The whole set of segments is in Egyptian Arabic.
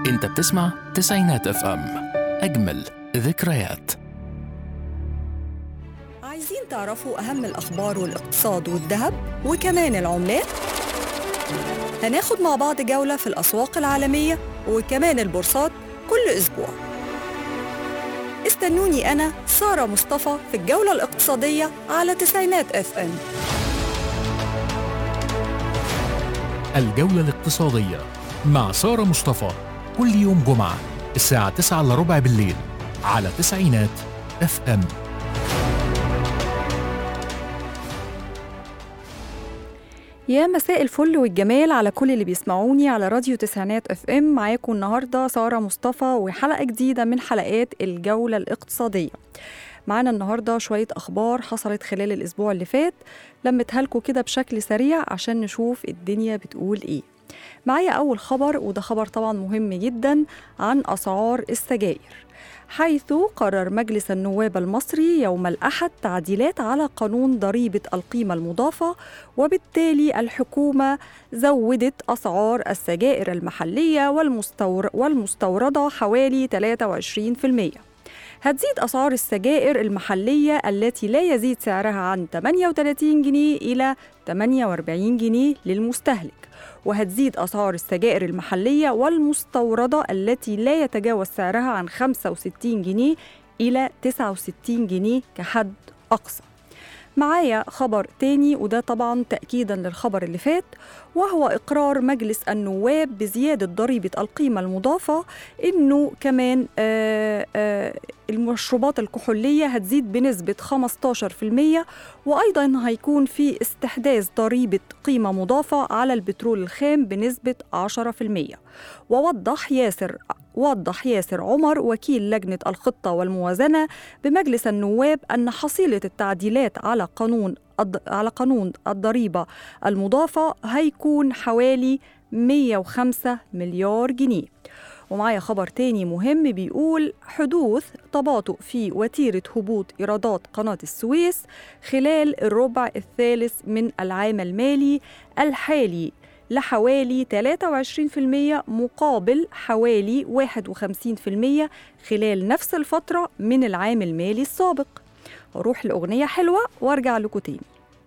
انت بتسمع تسعينات اف ام اجمل ذكريات عايزين تعرفوا أهم الأخبار والاقتصاد والذهب وكمان العملات؟ هناخد مع بعض جولة في الأسواق العالمية وكمان البورصات كل أسبوع استنوني أنا سارة مصطفى في الجولة الاقتصادية على تسعينات اف ام الجولة الاقتصادية مع سارة مصطفى كل يوم جمعة الساعة 9 إلا ربع بالليل على تسعينات اف ام يا مساء الفل والجمال على كل اللي بيسمعوني على راديو تسعينات اف ام معاكم النهارده ساره مصطفى وحلقه جديده من حلقات الجوله الاقتصاديه معانا النهارده شويه اخبار حصلت خلال الاسبوع اللي فات لمتها لكم كده بشكل سريع عشان نشوف الدنيا بتقول ايه معايا اول خبر وده خبر طبعا مهم جدا عن اسعار السجائر حيث قرر مجلس النواب المصري يوم الأحد تعديلات على قانون ضريبة القيمة المضافة وبالتالي الحكومة زودت أسعار السجائر المحلية والمستور والمستوردة حوالي 23%. هتزيد أسعار السجائر المحلية التي لا يزيد سعرها عن 38 جنيه إلى 48 جنيه للمستهلك وهتزيد أسعار السجائر المحلية والمستوردة التي لا يتجاوز سعرها عن 65 جنيه إلى 69 جنيه كحد أقصى معايا خبر تاني وده طبعا تأكيدا للخبر اللي فات وهو إقرار مجلس النواب بزيادة ضريبة القيمة المضافة إنه كمان آآ آآ المشروبات الكحولية هتزيد بنسبة 15% وأيضا هيكون في استحداث ضريبة قيمة مضافة على البترول الخام بنسبة 10% ووضح ياسر وضح ياسر عمر وكيل لجنة الخطة والموازنة بمجلس النواب أن حصيلة التعديلات على قانون على قانون الضريبة المضافة هيكون حوالي 105 مليار جنيه ومعايا خبر تاني مهم بيقول حدوث تباطؤ في وتيرة هبوط إيرادات قناة السويس خلال الربع الثالث من العام المالي الحالي لحوالي 23% مقابل حوالي 51% خلال نفس الفترة من العام المالي السابق أروح لأغنية حلوة وارجع لكم تاني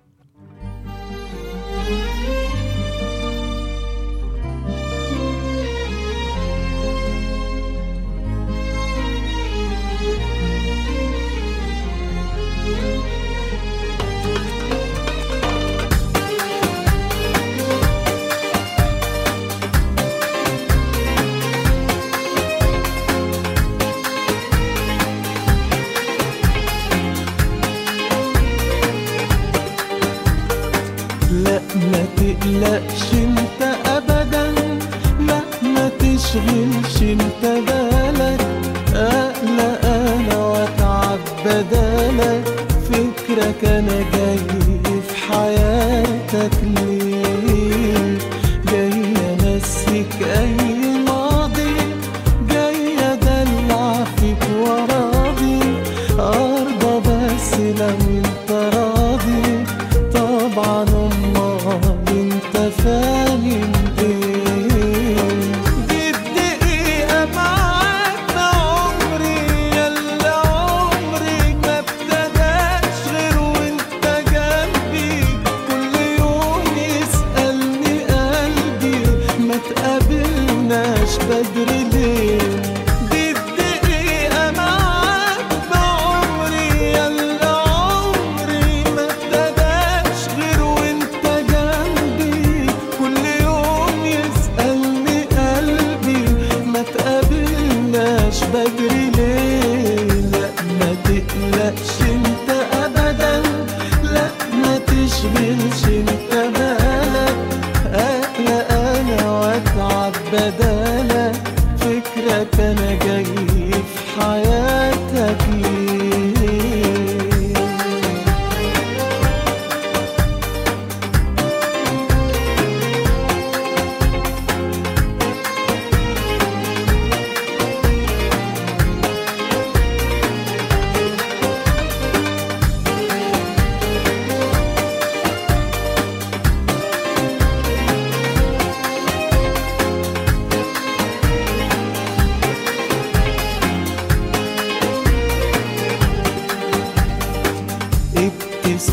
لا ما تقلقش انت ابدا لا ما تشغلش انت بالك اقلق انا واتعب بدالك فكرك انا جاي في حياتك ليه جاي امسك اي ماضي جاي ادلع فيك وراضي ارضى بس لو انت راضي طبعا امال انت فاهم ايه دي الدقيقة معاك عمري يلا عمري ما ابتداش غير وانت جنبي كل يوم يسألني قلبي ما تقابلناش بدري ليه دي الدقيقة معاك بعمري يلا عمري ما ابتداش غير وانت جنبي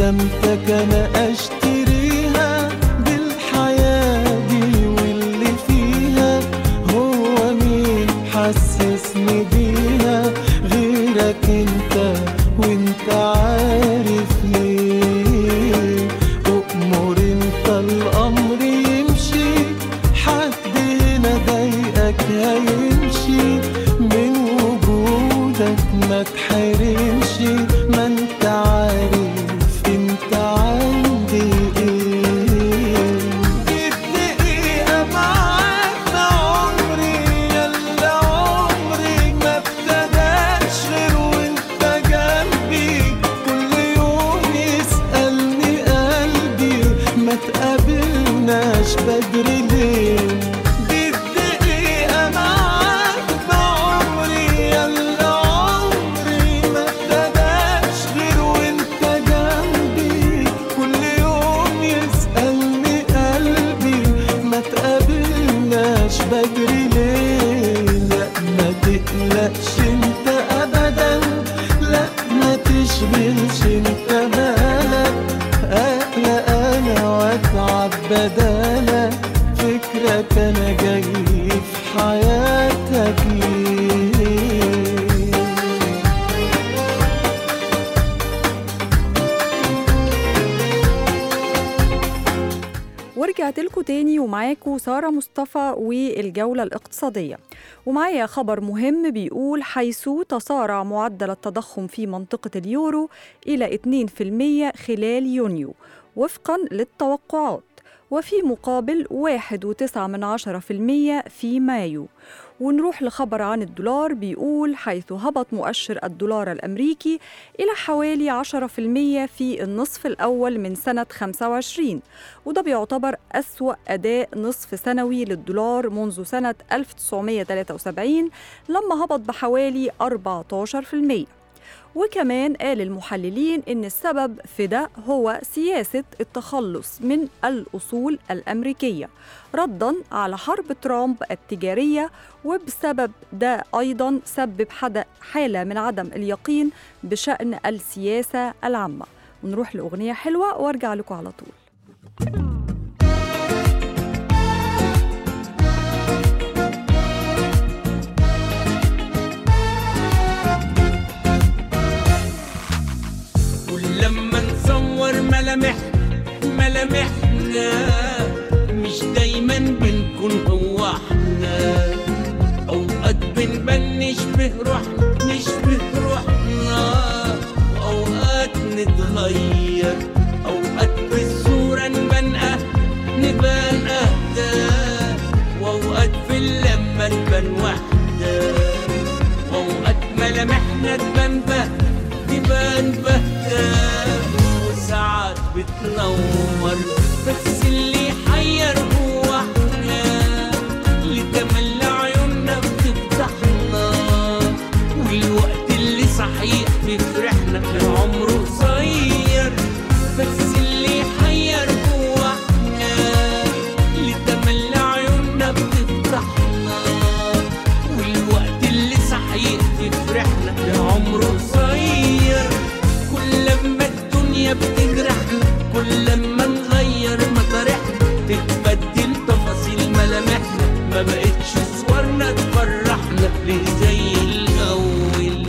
سلامتك انا اشتريها بالحياة دي واللي فيها هو مين حسسني بيها غيرك انت وانت عارف ليه أؤمر انت الامر يمشي حد هنا ضايقك هيمشي من وجودك ما تحرمش ما انت عارف انت عندي ايه جيت دقيقة معاك عمري يلا عمري ما ابتداش غير وانت جنبي كل يوم يسألني قلبي ما تقابلناش بدري ليه دي الدقيقة معاك بعمري يلا عمري ما ابتداش غير وانت جنبي كل يوم يسألني قلبي ما تقابلناش بدري ليه لا ما تقلقش انت ابدا لا ما تشغلش انت بالك اقلق انا واتعب بدالك فكرك انا جاي في حياتك ليه ورجعت لكم تاني ومعاكم سارة مصطفى والجولة الاقتصادية ومعايا خبر مهم بيقول حيث تسارع معدل التضخم في منطقة اليورو إلى 2% خلال يونيو وفقا للتوقعات وفي مقابل 1.9 من عشرة في المية في مايو ونروح لخبر عن الدولار بيقول حيث هبط مؤشر الدولار الأمريكي إلى حوالي 10% في النصف الأول من سنة 25 وده بيعتبر أسوأ أداء نصف سنوي للدولار منذ سنة 1973 لما هبط بحوالي 14% وكمان قال المحللين إن السبب في ده هو سياسة التخلص من الأصول الأمريكية ردا على حرب ترامب التجارية وبسبب ده أيضا سبب حد- حالة من عدم اليقين بشأن السياسة العامة ونروح لأغنية حلوة وارجع لكم على طول كل لما نصور ملامح ملامحنا مش دايما بنكون هو احنا اوقات بنبان نشبه روحنا نشبه روحنا واوقات نتغير اوقات بالصورة نبان أه نبان اهدى واوقات في اللمة نبان وحدة واوقات ملامحنا تبان بهتة تبان بهتة وساعات بتنور بس اللي يحير هو احنا اللي تملى عيوننا بتفتحنا والوقت اللي صحيح بيفرحنا العمر قصير بس اللي يحير هو احنا اللي تملى عيوننا بتفتحنا والوقت اللي صحيح بيفرحنا العمر قصير كل لما الدنيا بتجرحنا كل لما نغير مطارحنا تتبدل تفاصيل ملامحنا ما بقتش صورنا تفرحنا ليه زي الاول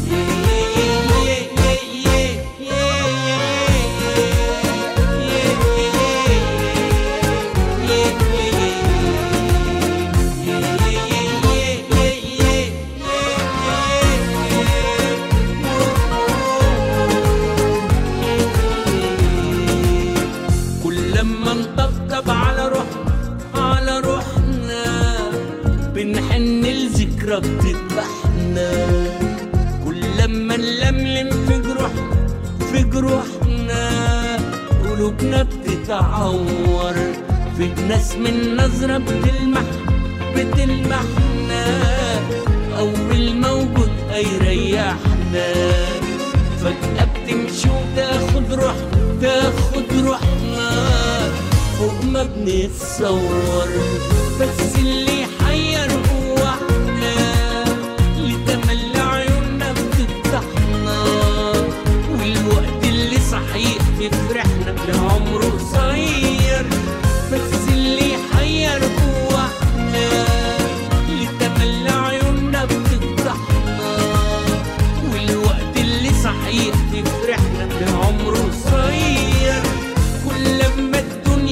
كل لما نطبطب على روحنا على روحنا بنحن لذكرى بتذبحنا كل لما نلملم في جروحنا في جروحنا قلوبنا بتتعور في ناس من نظرة بتلمح بتلمحنا أول موجود هيريحنا فجأة بتمشي وتاخد روحنا تاخد روحنا فوق ما بنتصور بس اللي يحير هو احنا اللي تملى عيوننا بتفتحنا والوقت اللي صحيح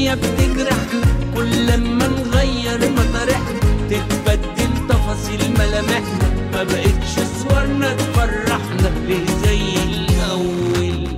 الدنيا بتجرح كل لما نغير مطارحنا تتبدل تفاصيل ملامحنا ما بقتش صورنا تفرحنا ليه زي الأول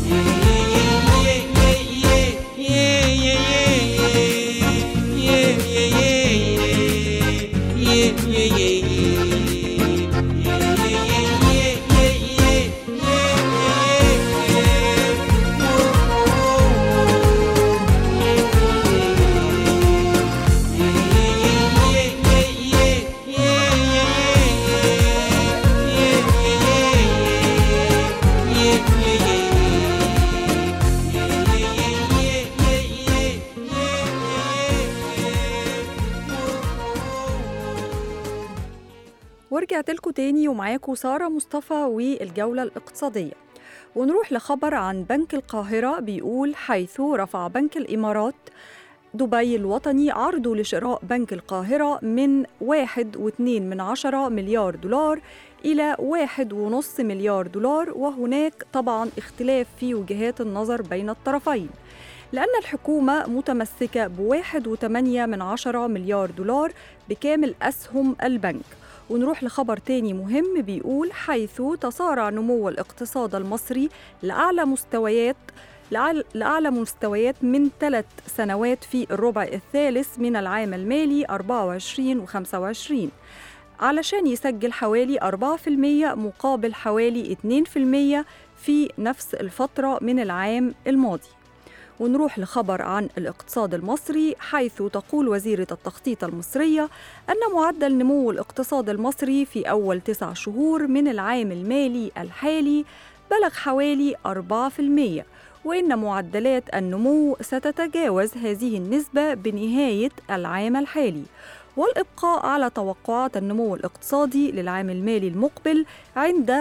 ورجعت لكم تاني ومعاكم سارة مصطفى والجولة الاقتصادية ونروح لخبر عن بنك القاهرة بيقول حيث رفع بنك الإمارات دبي الوطني عرضه لشراء بنك القاهرة من واحد واتنين من عشرة مليار دولار إلى واحد ونص مليار دولار وهناك طبعا اختلاف في وجهات النظر بين الطرفين لأن الحكومة متمسكة بواحد وثمانية من عشرة مليار دولار بكامل أسهم البنك ونروح لخبر تاني مهم بيقول حيث تصارع نمو الاقتصاد المصري لأعلى مستويات لأعلى- لأعلى مستويات من ثلاث سنوات في الربع الثالث من العام المالي 24 و 25 علشان يسجل حوالي 4% مقابل حوالي 2% في نفس الفترة من العام الماضي ونروح لخبر عن الاقتصاد المصري حيث تقول وزيرة التخطيط المصرية أن معدل نمو الاقتصاد المصري في أول تسع شهور من العام المالي الحالي بلغ حوالي 4% وإن معدلات النمو ستتجاوز هذه النسبة بنهاية العام الحالي والإبقاء على توقعات النمو الاقتصادي للعام المالي المقبل عند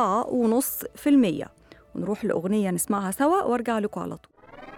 4.5% ونروح لأغنية نسمعها سوا وارجع لكم على طول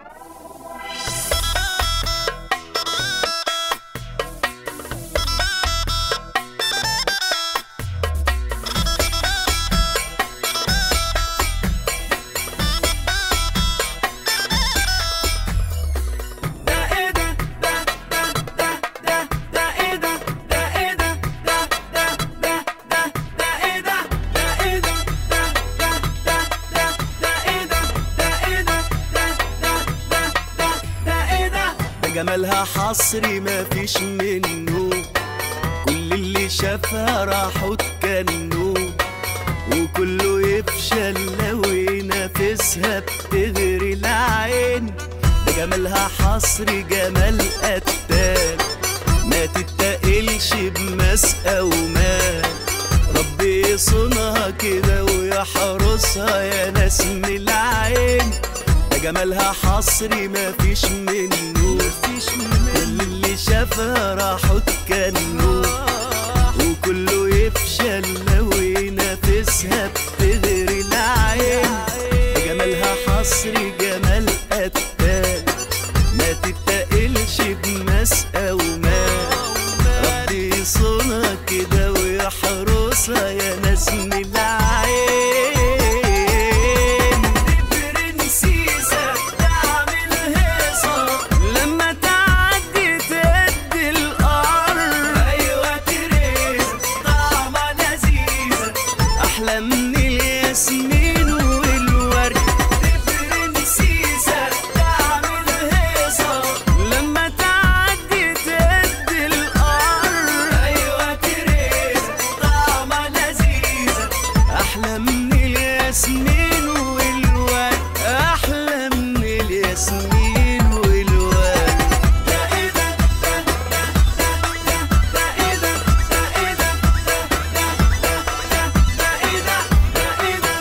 ده جمالها حصري مفيش منه كل اللي شافها راحوا اتكنوا وكله يفشل لو ينافسها بتغري العين ده جمالها حصري جمال قتال ما تتقلش بمسقى ومال ربي يصونها كده ويحرسها يا ناس من العين ده جمالها حصري مفيش منه مفيش كل اللي شافها راحوا اتكنوا وكله يفشل لو ينافسها بتغري العين ده جمالها حصري جمال قتال ما تتقلش بمسقى ومال ربي يصونها كده ويحرسها يا ناس من العين برنسيسة تعمل هيصة لما تعدي تدي الأرض أيوة تريز طعمة لذيذة أحلى من الياسمين والورد برنسيسة تعمل هيصة لما تعدي تدي الأرض أيوة تريز طعمة لذيذة أحلى من الياسمين والورد أحلى من الياسمين والورد ده إيه ده ده ده ده ده إيه ده ده إيه ده ده ده إيه ده ده إيه ده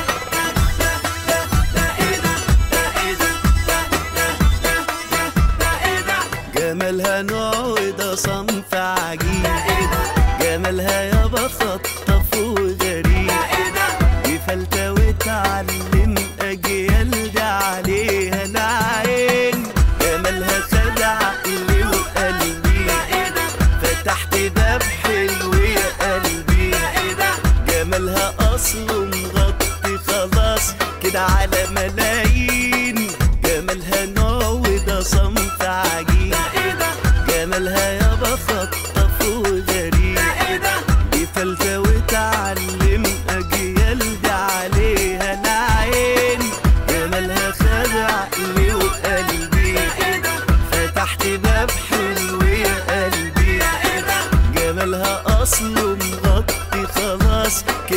جمالها نوع وده صنف عجيب جمالها يابا خطف وغريب وفلتة وتعلم أجيال ده عليها العين جمالها خد عقلي وقلبي فتحت باب حلو يا قلبي جمالها أصله مغطي خلاص كده على ملايين جمالها نوع وده صنف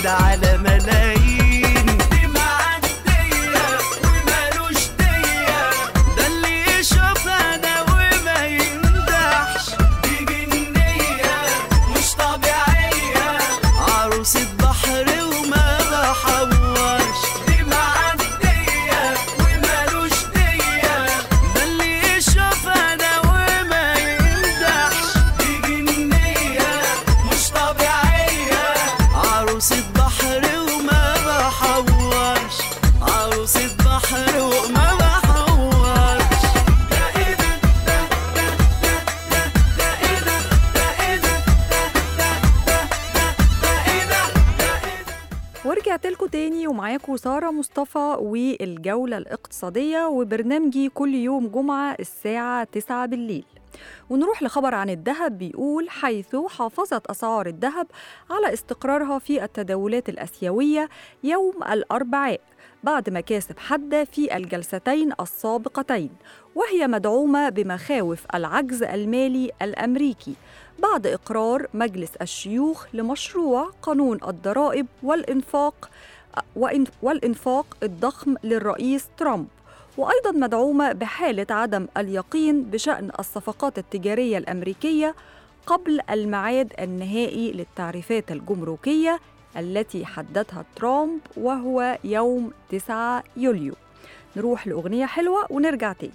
كده على ملايين دي معدية ومالوش دية ده اللي يشوفها ده وما يمدحش دي جنية مش طبيعية عروسة بحر وما بحورش دي معدية ومالوش دية ده اللي يشوفها ده وما يمدحش دي جنية مش طبيعية عروسة بحر وما بحورش عروسة بحر وما بحورش ده ايه ده ده ده ده ده ده ايه ده ده ايه ده ده ده ده ده ايه ده ده ايه ده ورجعت لكم تاني ومعاكم سارة مصطفى والجولة الاقتصادية وبرنامجي كل يوم جمعة الساعة 9 بالليل ونروح لخبر عن الذهب بيقول حيث حافظت أسعار الذهب على استقرارها في التداولات الأسيوية يوم الأربعاء بعد مكاسب حادة في الجلستين السابقتين وهي مدعومة بمخاوف العجز المالي الأمريكي بعد إقرار مجلس الشيوخ لمشروع قانون الضرائب والإنفاق وإن- والإنفاق الضخم للرئيس ترامب وأيضا مدعومة بحالة عدم اليقين بشأن الصفقات التجارية الأمريكية قبل الميعاد النهائي للتعريفات الجمركية التي حددها ترامب وهو يوم 9 يوليو نروح لأغنية حلوة ونرجع تاني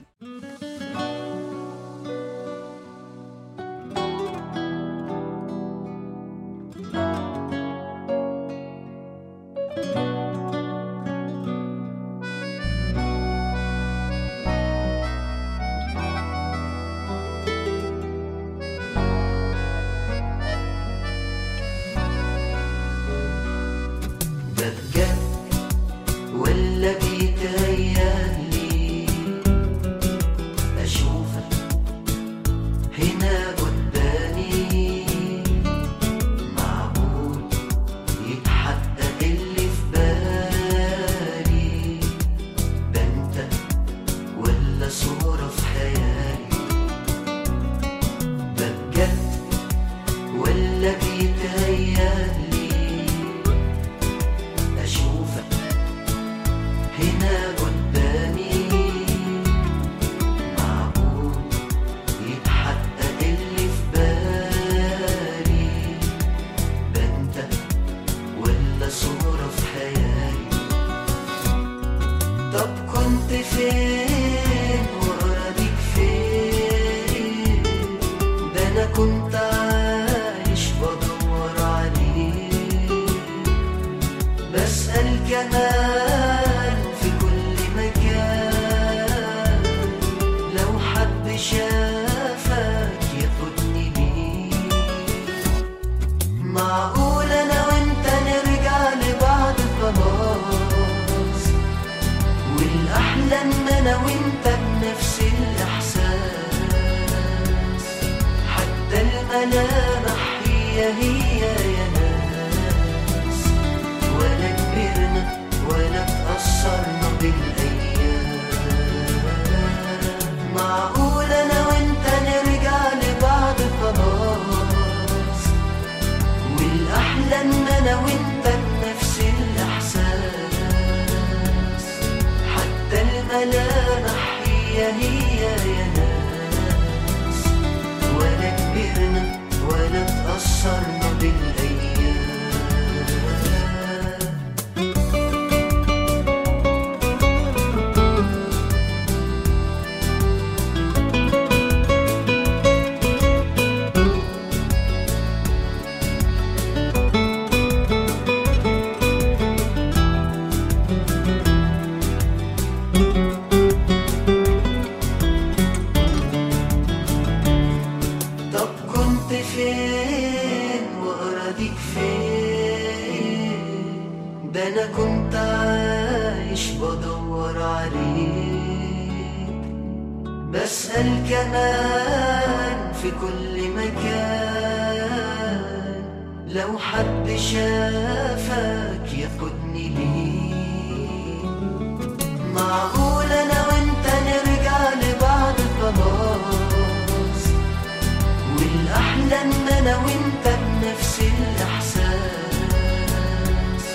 ده بجد ولا بيتهيألي أشوفك هنا قدامي معقول يتحقق اللي في بالي ده انت ولا صورة في خيالي ده بجد ولا بيتهيألي أشوفك هنا قدامي معقول يتحقق اللي في بالي ده انت ولا صورة في خيالي طب كنت فين وأراضيك فين ده أنا كنت عايش بدور عليك بسأل كمان في كل مكان لو حد شافك ياخدني ليه معقول انا وانت نرجع لبعض خلاص والاحلى ان انا وانت بنفس الاحساس حتى الملامح هي هي يا ناس ولا كبرنا ولا تأثرنا بالأيام معقول أنا وأنت نرجع لبعض خلاص والأحلى إن أنا وأنت بنفس الإحساس حتى الملامح هي هي يا ناس ولا كبرنا ولا تأثرنا بالأيام طب كنت فين وأراضيك فين ده أنا كنت عايش بدور عليك بسأل كمان في كل مكان لو حد شافك ياخدني ليه معقول أنا وأنت نرجع لبعض خلاص والأحلى إن أنا وأنت بنفس الإحساس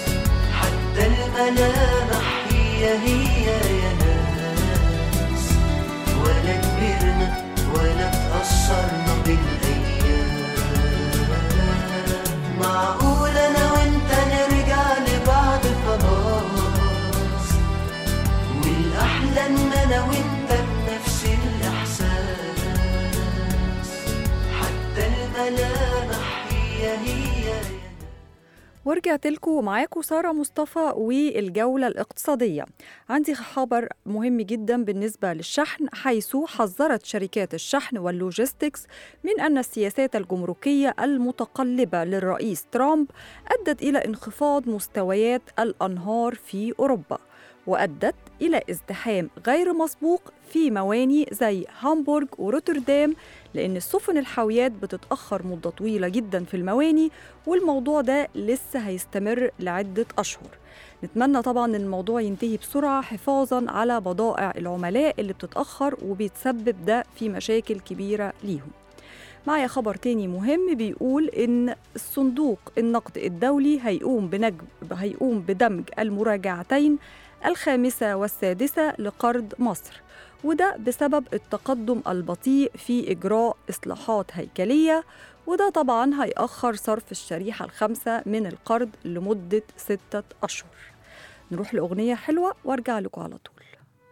هي ورجعت لكم معاكم سارة مصطفى والجولة الاقتصادية عندي خبر مهم جدا بالنسبة للشحن حيث حذرت شركات الشحن واللوجيستكس من أن السياسات الجمركية المتقلبة للرئيس ترامب أدت إلى انخفاض مستويات الأنهار في أوروبا وأدت إلى ازدحام غير مسبوق في مواني زي هامبورغ وروتردام لأن السفن الحاويات بتتأخر مدة طويلة جدا في المواني والموضوع ده لسه هيستمر لعدة أشهر نتمنى طبعا ان الموضوع ينتهي بسرعة حفاظا على بضائع العملاء اللي بتتأخر وبيتسبب ده في مشاكل كبيرة ليهم معايا خبر تاني مهم بيقول إن الصندوق النقد الدولي هيقوم بنجم هيقوم بدمج المراجعتين الخامسة والسادسة لقرض مصر وده بسبب التقدم البطيء في إجراء إصلاحات هيكلية وده طبعا هيأخر صرف الشريحة الخامسة من القرض لمدة ستة أشهر نروح لأغنية حلوة وارجع لكم على طول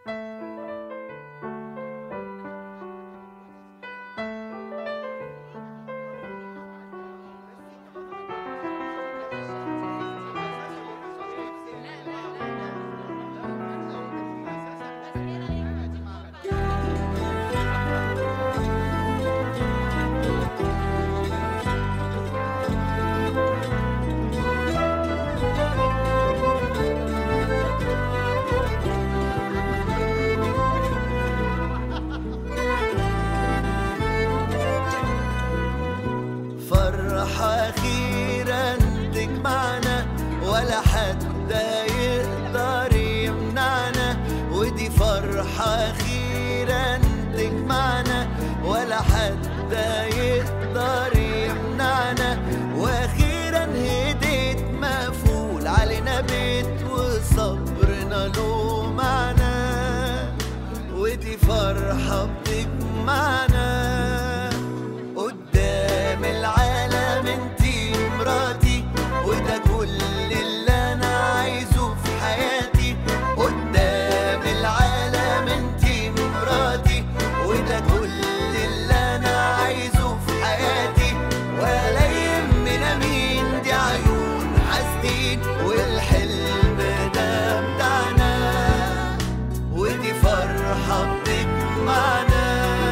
فرحة أخيرا تجمعنا ولا حد يقدر يمنعنا ودي فرحة أخيرا تجمعنا ولا حد يقدر يمنعنا وأخيرا هديت مقفول علينا بيت وصبرنا له معنى ودي فرحة بتجمعنا قدام العالم انتي مراتي وده كل اللي انا عايزه في حياتي قدام العالم انتي مراتي وده كل اللي انا عايزه في حياتي ولا يهمنا مين دي عيون حاسدين والحلم ده بتاعنا ودي فرحة بتجمعنا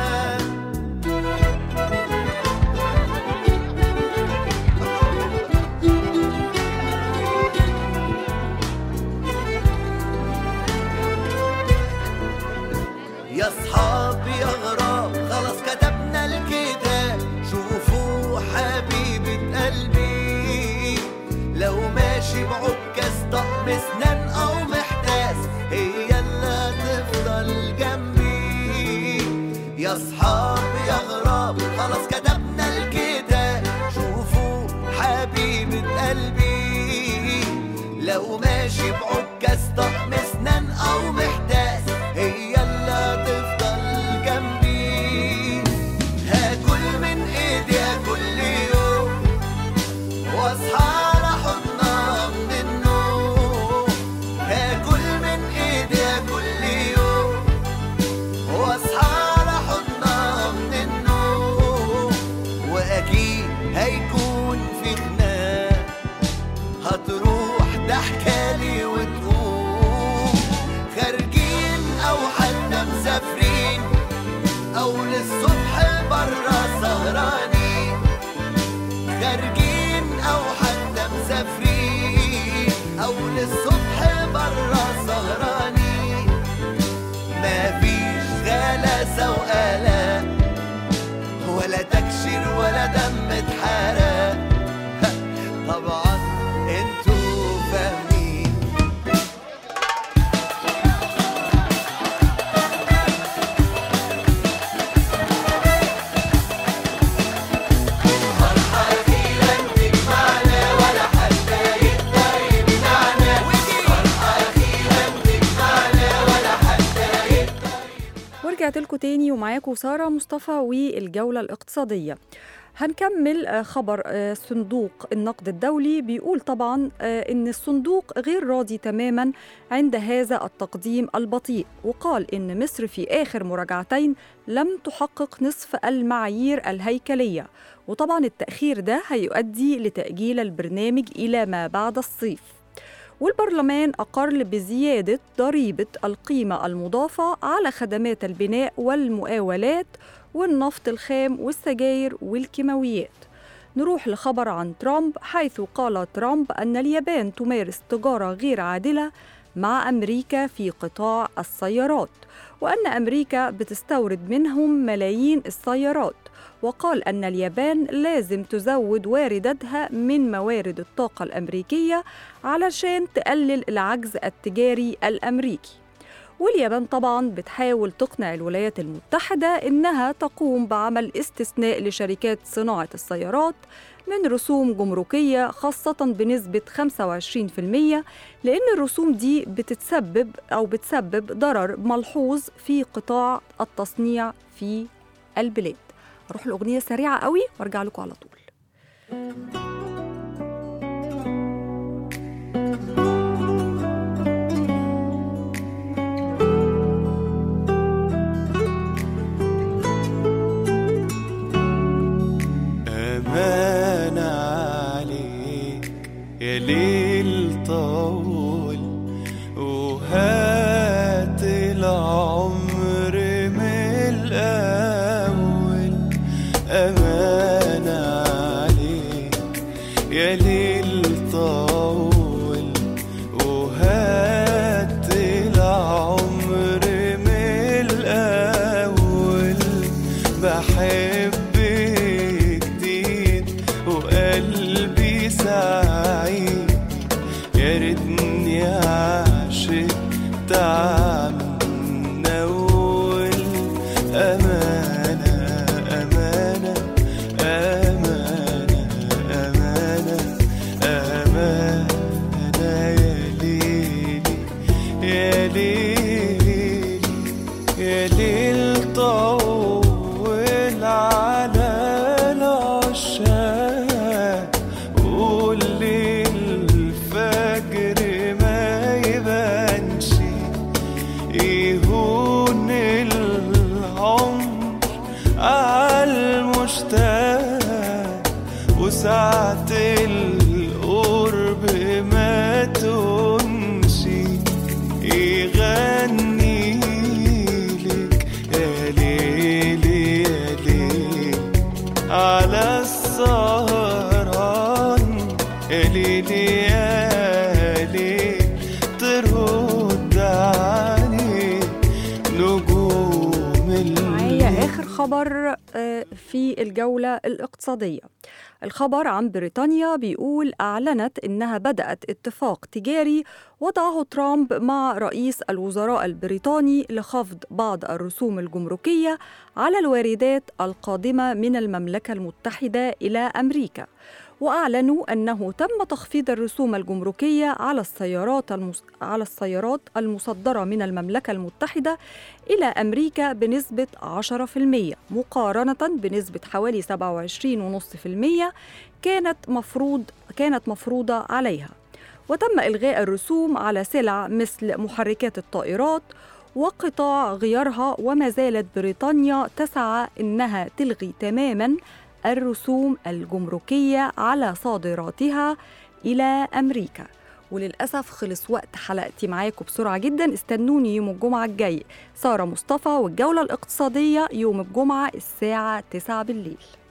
يا صحاب يا غراب خلاص كتبنا الكتاب شوفوا حبيبة قلبي لو ماشي بعكاز طقم اسنان او محتاس هي اللي هتفضل جنبي يا صحاب يا غراب خلاص كتبنا الكتاب شوفوا حبيبة قلبي لو ماشي بعكاز طقم اسنان او محتاس هي اللي هتفضل جنبي هاكل من ايديها كل يوم واصحى على حضنها من النوم هاكل من ايديها كل يوم واصحى على حضنها من النوم واكيد هيكون في خناق هتروح ضحكالي وتقوم خارجين او حتى مسافرين او للصبح برا سهرانين خارجين او حتى مسافرين او للصبح برا سهرانين مفيش غلاسة وقلق ولا تكشير ولا دم اتحرق طبعا انتوا فاهمين ورجعت لكم تاني ومعاكم سارة مصطفى والجولة الاقتصادية هنكمل آه، خبر آه، صندوق النقد الدولي بيقول طبعا آه، ان الصندوق غير راضي تماما عند هذا التقديم البطيء وقال ان مصر في اخر مراجعتين لم تحقق نصف المعايير الهيكليه وطبعا التاخير ده هيؤدي لتاجيل البرنامج الى ما بعد الصيف والبرلمان أقر بزيادة ضريبة القيمة المضافة على خدمات البناء والمقاولات والنفط الخام والسجاير والكيماويات نروح لخبر عن ترامب حيث قال ترامب أن اليابان تمارس تجارة غير عادلة مع أمريكا في قطاع السيارات وأن أمريكا بتستورد منهم ملايين السيارات وقال أن اليابان لازم تزود وارداتها من موارد الطاقة الأمريكية علشان تقلل العجز التجاري الأمريكي واليابان طبعا بتحاول تقنع الولايات المتحدة إنها تقوم بعمل استثناء لشركات صناعة السيارات من رسوم جمركية خاصة بنسبة 25% لأن الرسوم دي بتتسبب أو بتسبب ضرر ملحوظ في قطاع التصنيع في البلاد أروح لأغنية سريعة قوي وارجع لكم على طول أمان عليك يا ليل طول وهات العمر من الأول أمان عليك يا ليل طول وهات العمر من الأول بحب جديد وقلبي سعيد يا ريتني عشقت عم نول أمانة أمانة أمانة أمانة أمانة يا ليلي يا ليلي يا ليل طول على العشاق قول الفجر ما يبانش يهون العمر عالمشتاق وساعة القرب ما تنشي يغني لك يا ليلي يا ليل على السهران يا ليلي يا ليل ترد علي نجوم الليل معايا آخر خبر آه، في الجولة الاقتصادية الخبر عن بريطانيا بيقول أعلنت إنها بدأت اتفاق تجاري وضعه ترامب مع رئيس الوزراء البريطاني لخفض بعض الرسوم الجمركية على الواردات القادمة من المملكة المتحدة إلى أمريكا وأعلنوا أنه تم تخفيض الرسوم الجمركية على السيارات المس... على السيارات المصدرة من المملكة المتحدة إلى أمريكا بنسبة 10% مقارنة بنسبة حوالي 27.5% كانت مفروض كانت مفروضة عليها وتم إلغاء الرسوم على سلع مثل محركات الطائرات وقطاع غيارها وما زالت بريطانيا تسعى إنها تلغي تماماً الرسوم الجمركية على صادراتها إلى أمريكا وللأسف خلص وقت حلقتي معاكم بسرعة جدا استنوني يوم الجمعة الجاي سارة مصطفى والجولة الاقتصادية يوم الجمعة الساعة 9 بالليل